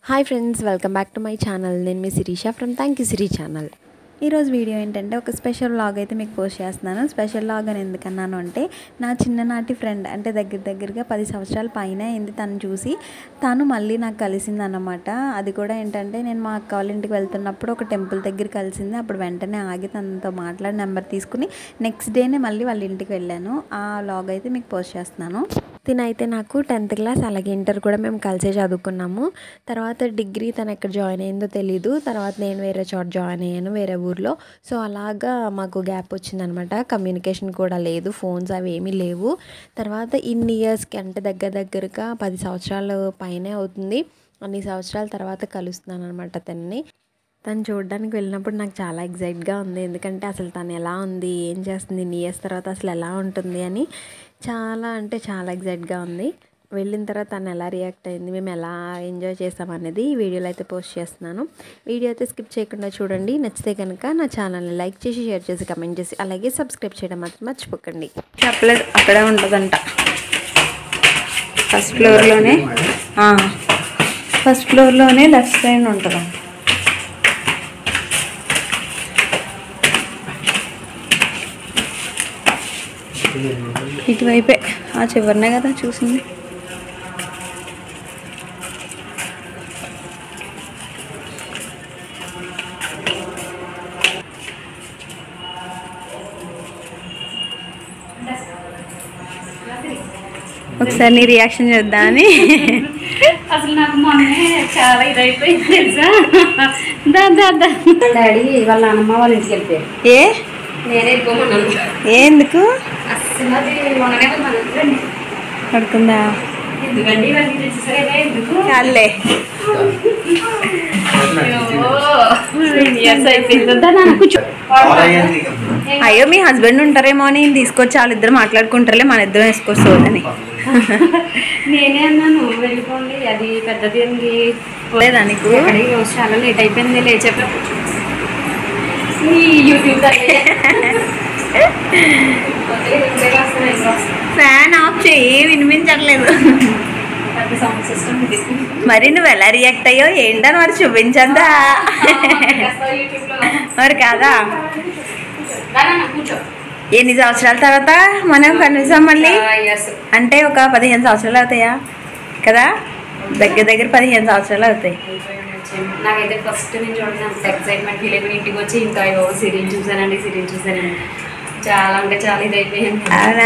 Hi friends welcome back to my channel నేను మీ Sirisha from thank you Siri channel ఈరోజు video ఏంటంటే ఒక స్పెషల్ వ్లాగ్ అయితే మీకు పోస్ట్ చేస్తున్నాను స్పెషల్ వ్లాగ్ అని ఎందుకన్నాను అంటే నా చిన్ననాటి ఫ్రెండ్ అంటే దగ్గర దగ్గరగా పది సంవత్సరాల పైన అయింది తను చూసి తను మళ్ళీ నాకు కలిసింది అన్నమాట అది కూడా ఏంటంటే నేను మా అక్క వాళ్ళ ఇంటికి వెళ్తున్నప్పుడు ఒక టెంపుల్ దగ్గర కలిసింది అప్పుడు వెంటనే ఆగి తనతో మాట్లాడి నెంబర్ తీసుకుని నెక్స్ట్ డేనే మళ్ళీ వాళ్ళ ఇంటికి వెళ్ళాను ఆ వ్లాగ్ అయితే మీకు పోస్ట్ చేస్తున్నాను తినైతే నాకు టెన్త్ క్లాస్ అలాగే ఇంటర్ కూడా మేము కలిసే చదువుకున్నాము తర్వాత డిగ్రీ తను ఎక్కడ జాయిన్ అయిందో తెలీదు తర్వాత నేను వేరే చోట జాయిన్ అయ్యాను వేరే ఊర్లో సో అలాగా మాకు గ్యాప్ వచ్చిందనమాట కమ్యూనికేషన్ కూడా లేదు ఫోన్స్ అవి ఏమీ లేవు తర్వాత ఇన్ని ఇయర్స్కి అంటే దగ్గర దగ్గరగా పది సంవత్సరాల పైనే అవుతుంది అన్ని సంవత్సరాల తర్వాత కలుస్తున్నాను అనమాట తనని తను చూడడానికి వెళ్ళినప్పుడు నాకు చాలా ఎగ్జైట్గా ఉంది ఎందుకంటే అసలు తను ఎలా ఉంది ఏం చేస్తుంది ఇన్ని ఇయర్స్ తర్వాత అసలు ఎలా ఉంటుంది అని చాలా అంటే చాలా ఎగ్జైట్గా ఉంది వెళ్ళిన తర్వాత తను ఎలా రియాక్ట్ అయింది మేము ఎలా ఎంజాయ్ చేస్తాం అనేది ఈ వీడియోలో అయితే పోస్ట్ చేస్తున్నాను వీడియో అయితే స్కిప్ చేయకుండా చూడండి నచ్చితే కనుక నా ఛానల్ని లైక్ చేసి షేర్ చేసి కమెంట్ చేసి అలాగే సబ్స్క్రైబ్ చేయడం మాత్రం మర్చిపోకండి చెప్పలేదు అక్కడే ఉంటుందంట ఫస్ట్ ఫ్లోర్లోనే ఫస్ట్ ఫ్లోర్లోనే లెఫ్ట్ సైడ్ ఉంటుందంట ఇటువైపే ఆ చివరినే కదా చూసింది ఒకసారి నీ రియాక్షన్ చేద్దామని అసలు నాకు మొన్నే చాలా ఇదైపోయింది తెలుసా దా దా దా డాడీ వాళ్ళ నాన్నమ్మ వాళ్ళ ఇంటికి వెళ్ళిపోయారు ఏ నేనే వెళ్ళిపోమన్నాను ఏ ఎందుకు అసలు అది మొన్ననే మన పడుకుందా ఎందుకండి వాళ్ళకి తెచ్చేసరే ఎందుకు చాలే ఇయర్స్ అయిపోయింది దా నాన్న కూర్చో అయ్యో మీ హస్బెండ్ ఉంటారేమో అని తీసుకొచ్చి వాళ్ళిద్దరు మాట్లాడుకుంటారులే మన ఇద్దరం వేసుకోవద్దని నేనే అన్నాను వెళ్ళిపోండి అది పెద్దది ఉంది లేదా నీకు ఎక్కడికి రోజు చాలా లేట్ అయిపోయింది లేచేపా ఈ యూట్యూబ్ దగ్గర ఫ్యాన్ ఆఫ్ చేయి వినిపించట్లేదు పెద్ద సౌండ్ సిస్టమ్ ఇది మరి నువ్వు ఎలా రియాక్ట్ అయ్యో ఏంటని మరి చూపించద్దా యూట్యూబ్లో మరి కాదా కూర్చో ఎన్ని సంవత్సరాల తర్వాత మనం కనీసం మళ్ళీ ఎస్ అంటే ఒక పదిహేను సంవత్సరాలు అవుతాయా కదా దగ్గర దగ్గర పదిహేను సంవత్సరాలు అవుతాయి నాకైతే ఫస్ట్ నేను చూడండి అంత ఎక్సైట్మెంట్ ఫీల్ అయిపోయి ఇంటికి వచ్చి ఇంకా అయ్యో సీరియల్ చూసానండి సీరియల్ చూసానండి చాలా అంటే చాలా ఇది అయిపోయింది అవునా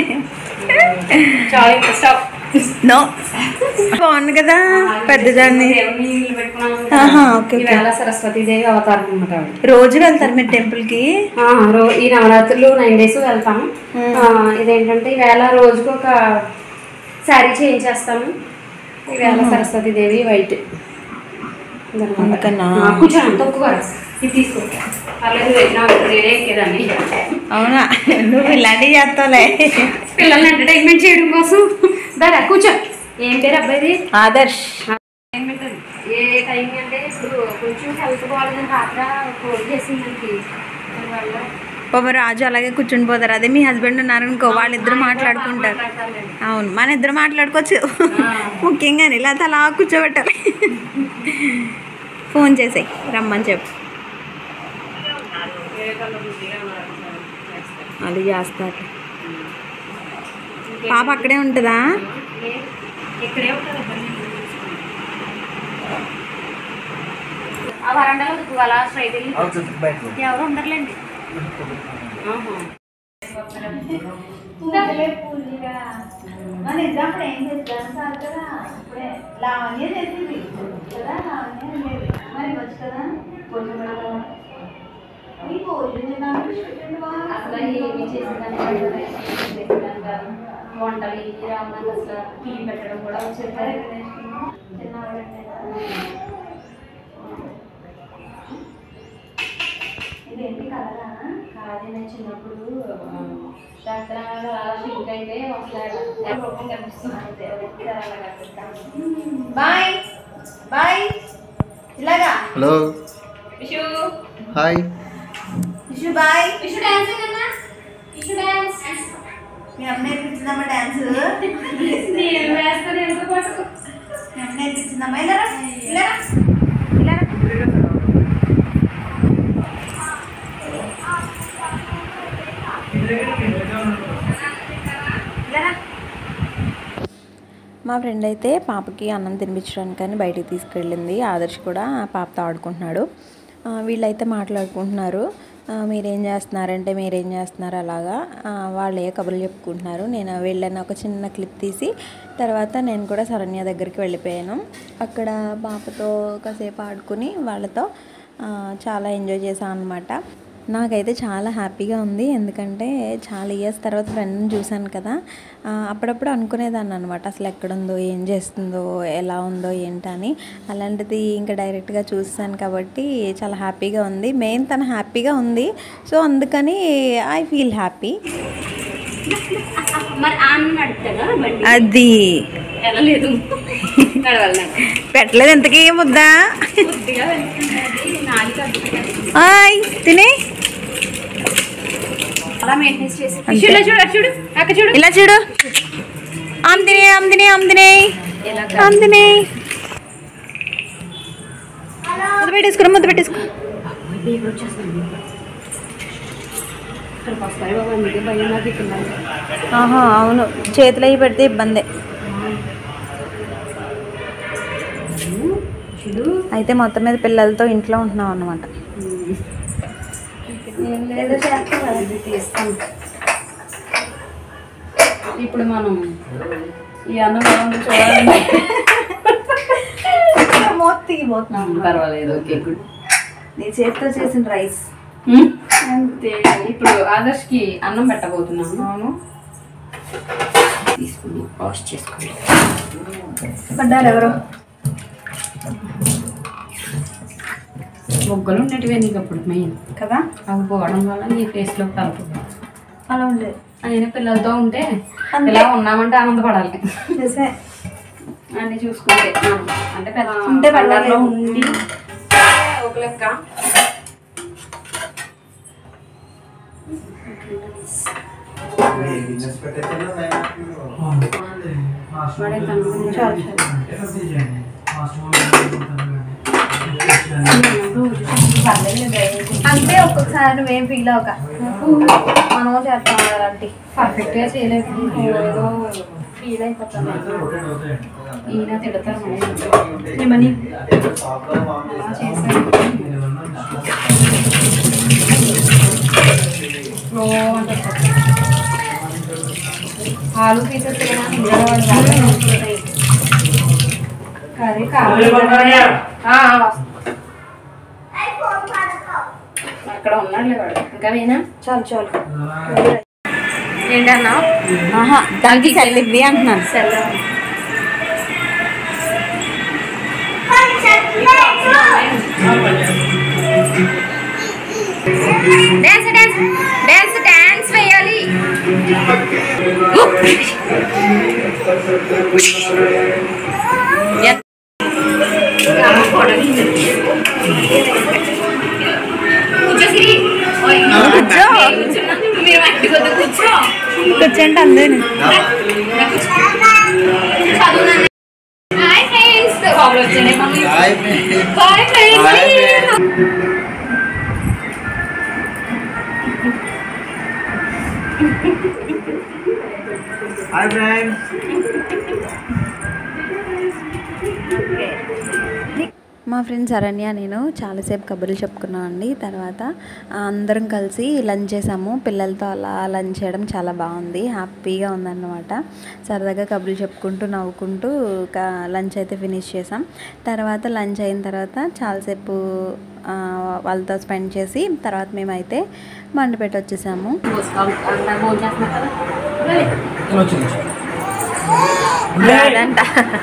చాలా ఇంకా స్టాప్ నో బాగుంది కదా పెద్దదాన్ని ఆహా, ఓకే, ఓకే. ఈవేళ సరస్వతి దేవి అవతారం అనమాట ఆవిడ. రోజు వెళ్తారు మీరు టెంపుల్కి ఆ, రో- ఈ నవరాత్రులు నైన్ డేస్ వెళ్తాము ఆ, ఇదేంటంటే ఈవేళ రోజుకు ఒక శారీ చేయించేస్తాము ఈవేళ సరస్వతి దేవి వైట్ ఇదన్నమాట. అందుకనా? ఆ, కూర్చోండి తక్కువ ఇది తీసుకో పర్లేదు వేసినా వేరే ఎక్కేదాన్ని అవునా నువ్వు ఇలాంటివి చేస్తావులే పిల్లల్ని ఎంటర్టైన్మెంట్ చేయడం కోసం దారా కూర్చో ఏం పేరు అబ్బాయిది ఆదర్శ్ ఎంటర్టైన్మెంట్ అది. ఏ టైం అంటే ఇప్పుడు కొంచెం హెల్త్ బాగాలేదని రాత్ర ఫోన్ చేసింది మనకి దానివల్ల పాప రాజు అలాగే కూర్చుని పోతారు అదే మీ హస్బెండ్ ఉన్నారనుకో వాళ్ళిద్దరు మాట్లాడుకుంటారు అవును మన ఇద్దరు మాట్లాడుకోవచ్చు ముఖ్యంగా ఇలా అలా కూర్చోబెట్టాలి ఫోన్ చేసాయి రమ్మని చెప్పు అది చేస్తారు పాప అక్కడే ఉంటుందా ఇక్కడే ఉంటుంది అబ్బాయి. ఆ వరండాలో దిక్కు అలా స్ట్రైట్ వెళ్ళి ఎవరు ఉండర్లేండి ఆహా. మన ఎగ్జాంపుల్ ఏం చేద్దాం సార్ కదా ఇప్పుడే లావణ్య చేసింది కదా లావణ్య లేదు మరి వచ్చు కదా భోజనం ఈ భోజనం తిన్నాను అసలు ఏమి చేసిందని చేసిందని కాదు వంటలు ఈ రావడానికి అసలు టీవీ పెట్టడం కూడా వచ్చేది ఇదేంటి కలరా కాదు నేను చిన్నప్పుడు డాక్టర్ అలా షింక్ అయితే ఒకసారి రూపం కనిపిస్తుంది బాయ్ బాయ్ ఇలాగా hello Vishu hi Vishu bye Vishu dance కన్నా విషు డాన్స్ మీ అమ్మ నేర్పించిందమ్మా డాన్స్ నేను వేస్తాను ఎంతో పాటు నేర్పించిందమ్మా ఇలా రా, ఇలా రా, ఇలా రా. ఇలా రా. మా ఫ్రెండ్ అయితే పాపకి అన్నం తినిపించడానికని బయటికి తీసుకెళ్ళింది ఆదర్శ్ కూడా ఆ పాపతో ఆడుకుంటున్నాడు ఆ, వీళ్ళైతే మాట్లాడుకుంటున్నారు ఆ, మీరేం చేస్తున్నారంటే మీరేం చేస్తున్నారు అలాగా ఆ, వాళ్ళు ఏ కబుర్లు చెప్పుకుంటున్నారు నేను వెళ్ళాను ఒక చిన్న క్లిప్ తీసి తర్వాత నేను కూడా శరణ్య దగ్గరికి వెళ్ళిపోయాను అక్కడ పాపతో కాసేపు ఆడుకుని వాళ్ళతో ఆ, చాలా ఎంజాయ్ చేశాను అనమాట నాకైతే చాలా హ్యాపీగా ఉంది ఎందుకంటే చాలా ఇయర్స్ తర్వాత ఫ్రెండ్ని చూశాను కదా ఆ, అప్పుడప్పుడు అనుకునేదాన్ని అనమాట అసలు ఎక్కడుందో ఏం చేస్తుందో ఎలా ఉందో ఏంటని అలాంటిది ఇంకా డైరెక్ట్గా చూసాను కాబట్టి చాలా హ్యాపీగా ఉంది మెయిన్ తను హ్యాపీగా ఉంది సో అందుకని ఐ ఫీల్ హ్యాపీ మరి ఆమె నడుపుతారా బండి అది వెళ్ళలేదు నడవాలి నాకు పెట్టలేదు ఎంతకీ ముద్దా కొద్దిగా వెళ్తున్నది నాలుగు అడ్డుకున్నది. హాయ్ తినే అలా మెయింటెనెన్స్ చేసి చూడు చూడు అటు చూడు అక్క చూడు ఇలా చూడు ఆమ్దినే ఆమ్దినే ఆమ్దినే ఇలా ఆమ్దినే ముద్ద పెట్టేసుకో ముద్ద పెట్టేసుకో బీపీ వచ్చేస్తుంది ఇక్కడికి వస్తాయి బాబు అందుకే భయం నాకు ఇక్కడ ఆహా అవును చేతులు అవి పెడితే ఇబ్బందే చూడు అయితే మొత్తం మీద పిల్లలతో ఇంట్లో ఉంటున్నాం అన్నమాట ఏం లేదు ఇది తీస్తాం ఇప్పుడు మనం ఈ అన్నం ఎలా ఉందో చూడాలి మోత్తిగిపోతున్నాం పర్వాలేదు ఓకే గుడ్ నీ చేతితో చేసిన రైస్ అంతే ఇప్పుడు ఆదర్శ్కి అన్నం పెట్టబోతున్నాను అవును తీసుకుని వాష్ చేసుకోండి పడ్డారు ఎవరు బొగ్గలు ఉన్నట్టువే నీకు అప్పుడు మెయిన్ కదా అవి పోవడం వల్ల నీ ఫేస్లో కలుపు అలా ఉండేది అయినా పిల్లలతో ఉంటే అంతే. ఇలా ఉన్నామంటే ఆనందపడాలి నిజమే అన్ని చూసుకుంటే ఆ, అంటే పెద్ద ఉంటే పండగలో పర్వాలేదు. ఉండి ఒక లెక్క వాడే కనుక్కొని చాలు, చాలు. అంటే ఒక్కొక్కసారి నువ్వేం ఫీల్ అవ్వక మనము చేస్తాం అలాంటి పర్ఫెక్ట్గా చేయలేదు ఏదో ఫీల్ అయిపోతాను ఈయన తిడతారు మరి. ఏమని అలా చేశాను స్లో అంటే ఆలు పీసెస్ తినడానికి ఇందులో వాళ్ళు బాగా నచ్చుతాయి. కర్రీ కావాలి ఆ, ఆ, వస్తా. అక్కడ ఉన్నాడులే వాడు ఇంకా వేనా చాలు చాలు ఏంటన్నా ఆహా దానికి చల్లిద్ది అంటున్నాను సెల్ డాన్స్ డాన్స్ డాన్స్ డాన్స్ వేయాలి కూర్చో సిరి ఓయ్, కూర్చో. కూర్చున్నాను. మీరు మా ఇంటికి వద్ద కూర్చో కూర్చోండి అందరూ చదువునాను హాయ్ ఫ్రెండ్స్ కాల్ వచ్చాయి mummy hi friends hi friends మా ఫ్రెండ్స్ అరణ్య నేను చాలాసేపు కబుర్లు చెప్పుకున్నాం అండి తర్వాత ఆ, అందరం కలిసి లంచ్ చేసాము పిల్లలతో అలా లంచ్ చేయడం చాలా బాగుంది హ్యాపీగా ఉందన్నమాట సరదాగా కబుర్లు చెప్పుకుంటూ నవ్వుకుంటూ లంచ్ అయితే ఫినిష్ చేసాం తర్వాత లంచ్ అయిన తర్వాత చాలాసేపు ఆ, వాళ్ళతో స్పెండ్ చేసి తర్వాత మేమైతే మండపేట వచ్చేసాము భోజనం చేస్తున్నారు కదా రాదంట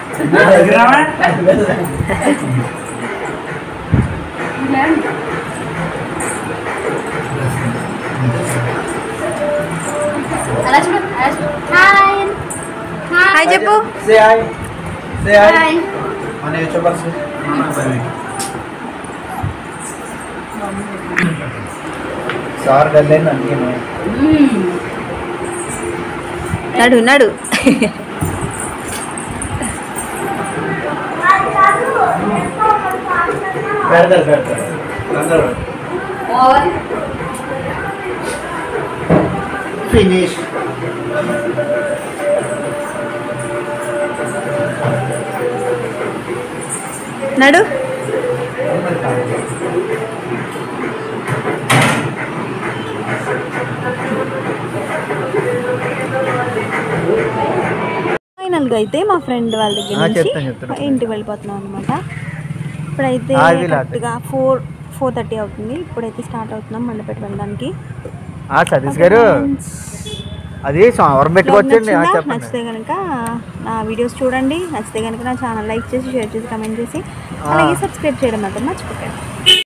అలా చూడు అలా చూడు హాయ్ హాయ్ చెప్పు say hi say hi hi మన యూట్యూబర్స్ సార్ డల్లైంది అందుకే నడు నడు పెడతారు పెడతారు అందరూ ఫినిష్ నడు ఫైనల్గా అయితే మా ఫ్రెండ్ వాళ్ళ దగ్గర ఆ, నుంచి చెప్తాను, చెప్తాను. ఇంటికి వెళ్ళిపోతున్నాం అనమాట ఇప్పుడైతే ఆ, వీళ్ళు అదే. కరెక్ట్గా ఫోర్ ఫోర్ థర్టీ అవుతుంది ఇప్పుడైతే స్టార్ట్ అవుతున్నాం మండపేట వెళ్ళడానికి ఆ సతీష్ గారు అది సోమవారం పెట్టుకోవచ్చండి ఆ, నచ్చిందా? చెప్పండి నచ్చితే కనుక నా వీడియోస్ చూడండి నచ్చితే కనుక నా ఛానల్ లైక్ చేసి షేర్ చేసి కమెంట్ చేసి అలాగే సబ్స్క్రైబ్ చేయడం మాత్రం మర్చిపోకండి